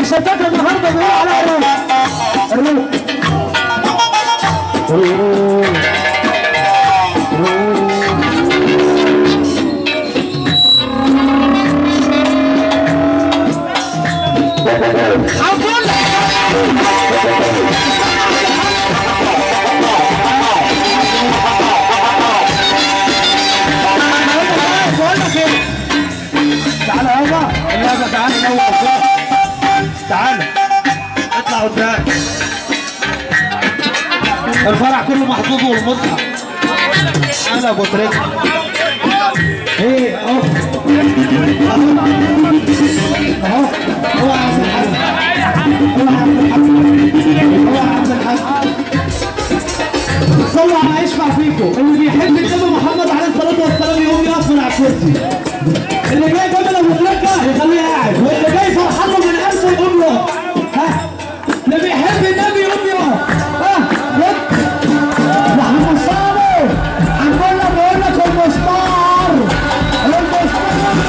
التيشيرتات النهارده بيقولوا عليها ايه؟ الروح بقول لك ايه؟ تعالى يابا اللعبه تعالى نور قدام تعالى اطلع قدام الفرح كله محظوظ والمصحف تعالى يا ابو تريكه ايه اهو اهو هو عبد الحق هو عبد الحق هو عبد الحق صلوا على يشفع فيكم اللي بيحب النبي محمد عليه الصلاه والسلام يقوم يقف من على الكرسي اللي جاي جبل ابو تريكه يخليه قاعد واللي جاي فرحانه من قلبه يقوم يقف ها اللي بيحب النبي يقوم يقف ها يلا يا عم صابر هنقول لك بقول لك المسمار المسمار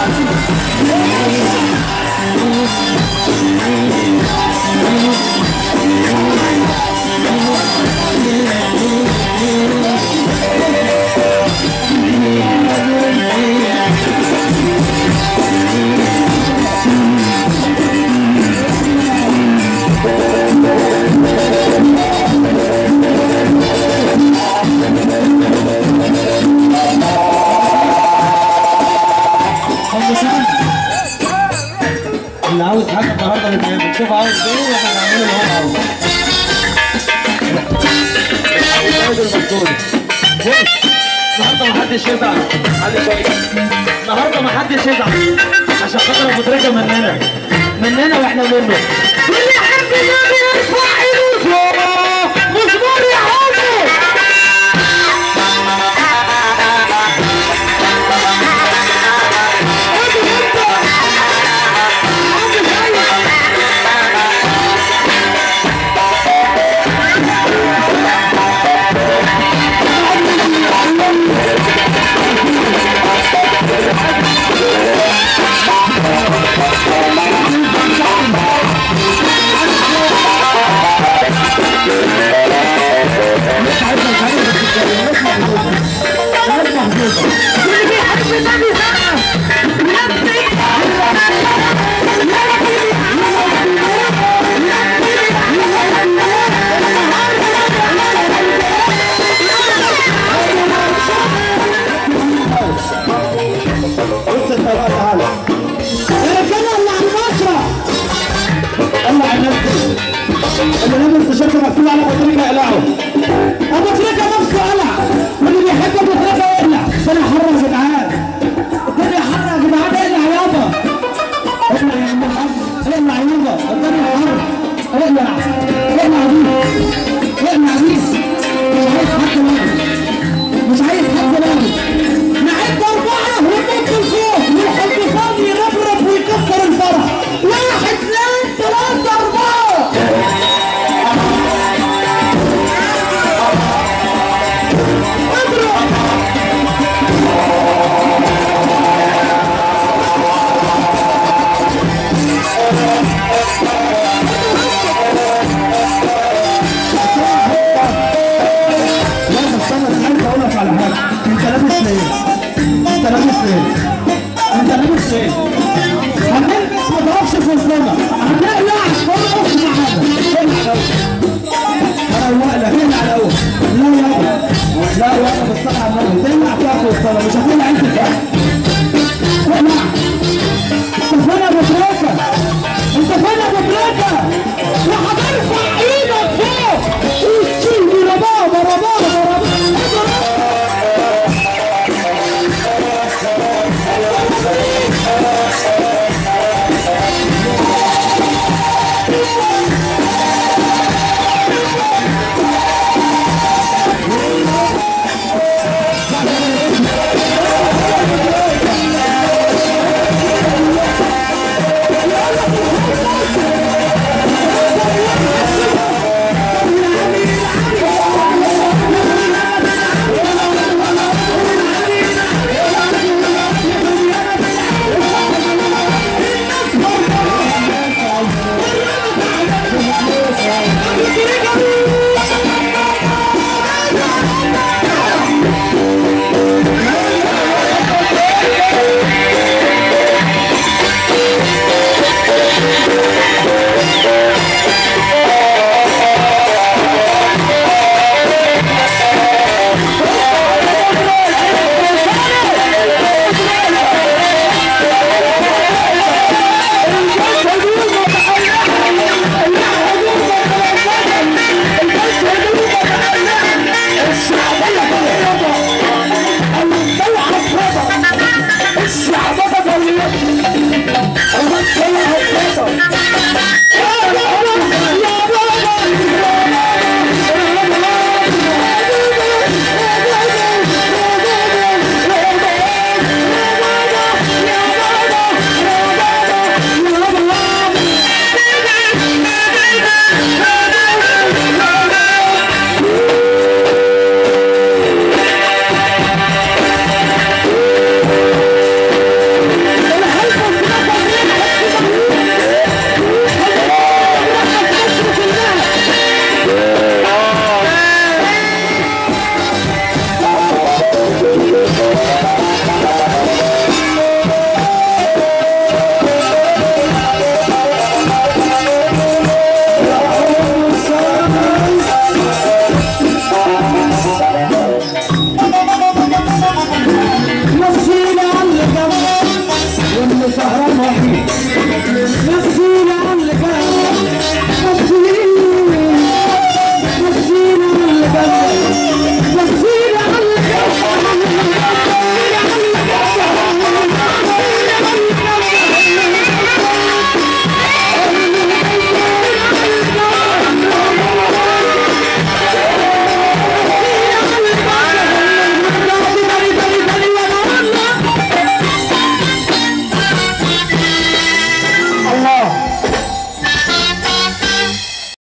أم سام اللي عاوز حاجه النهارده نتقابل شوف عاوز ايه واحنا نعمله اللي هو عاوزه الراجل المسؤول بص النهارده محدش يزعل محدش يزعل النهارده محدش يزعل عشان خاطر ابو تريكه مننا مننا واحنا منه واللي يحب النبي يرفع ايده مزمور يا عمو بص انت بقى تعالى يا رجاله اللي على المسرح طلع الناس دي اللي لابس تيشيرت مكتوب على ابو تريكه يقلعه ابو تريكه نفسه قلع واللي بيحب ابو تريكه يقلع الدنيا حر يا جدعان الدنيا حر يا جدعان اقلع يابا اقلع يا عم الحاج اقلع يابا الدنيا حر اقلع اقلع بيه اقلع بيه مش عايز حد لابس مش عايز حد لابس نعد أربعة وننط لفوق والحلقان يربرب ويكسر الفرح واحد اثنين ثلاثة أربعة اضرب لا بس انا عايز اقول لك على حاجه انت لابس ليه؟ انت لابس ليه؟ انت لابس ليه؟ هتلبس ما تقفش في الزمن هتقلع ولا اقف معانا اقلع انا لا لا اقلع الاول لا يابا لا يابا بالصلاه على النبي تقلع فيها في الصلاه مش هتقلع انت كده اقلع استغفر يا ابو تريكه